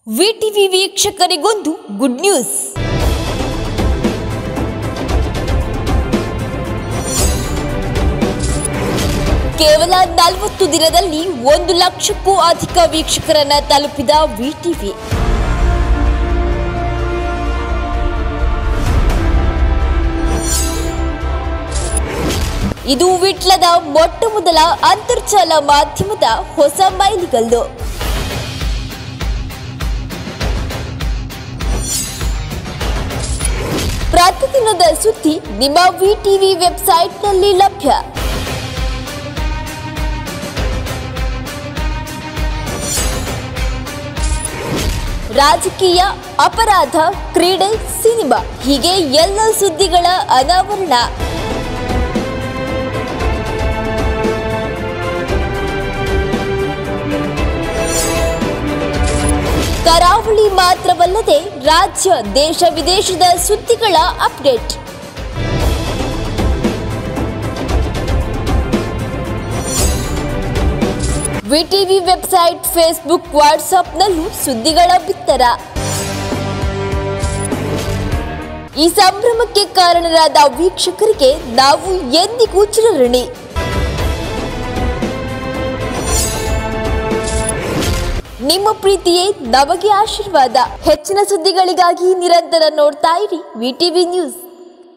VTV ವೀಕ್ಷಕರಿಗೊಂದು good news ಕೇವಲ ನಲವತ್ತು ದಿನದಲ್ಲಿ ಒಂದು ಲಕ್ಷಕ್ಕೂ ಅಧಿಕ ವೀಕ್ಷಕರನ್ನ ತಲುಪಿದ ವಿಟಿವಿ ಇದು ವಿಟ್ಲದ ಮೊಟ್ಟ ಮೊದಲ ಅಂತರ್ಜಾಲ ಮಾಧ್ಯಮದ ಹೊಸ ಮೈಲಿಗಲ್ಲು ಪ್ರತಿದಿನದ ಸುದ್ದಿ ನಿಮ್ಮ ವಿಟಿವಿ ವೆಬ್ಸೈಟ್ನಲ್ಲಿ ಲಭ್ಯ ರಾಜಕೀಯ ಅಪರಾಧ ಕ್ರೀಡೆ ಸಿನಿಮಾ ಹೀಗೆ ಎಲ್ಲ ಸುದ್ದಿಗಳ ಅನಾವರಣ ಕರಾವಳಿ ಮಾತ್ರವಲ್ಲದೆ ರಾಜ್ಯ ದೇಶ ವಿದೇಶದ ಸುದ್ದಿಗಳ ಅಪ್ಡೇಟ್ ವಿಟಿವಿ ವೆಬ್ಸೈಟ್ ಫೇಸ್ಬುಕ್ ವಾಟ್ಸ್ಆಪ್ನಲ್ಲೂ ಸುದ್ದಿಗಳ ಬಿತ್ತರ ಈ ಸಂಭ್ರಮಕ್ಕೆ ಕಾರಣರಾದ ವೀಕ್ಷಕರಿಗೆ ನಾವು ಎಂದಿಗೂ ಚಿರಋಣಿ ನಿಮ್ಮ ಪ್ರೀತಿಯೇ ನಮಗೆ ಆಶೀರ್ವಾದ ಹೆಚ್ಚಿನ ಸುದ್ದಿಗಳಿಗಾಗಿ ನಿರಂತರ ನೋಡ್ತಾ ಇರಿ ವಿಟಿವಿ ನ್ಯೂಸ್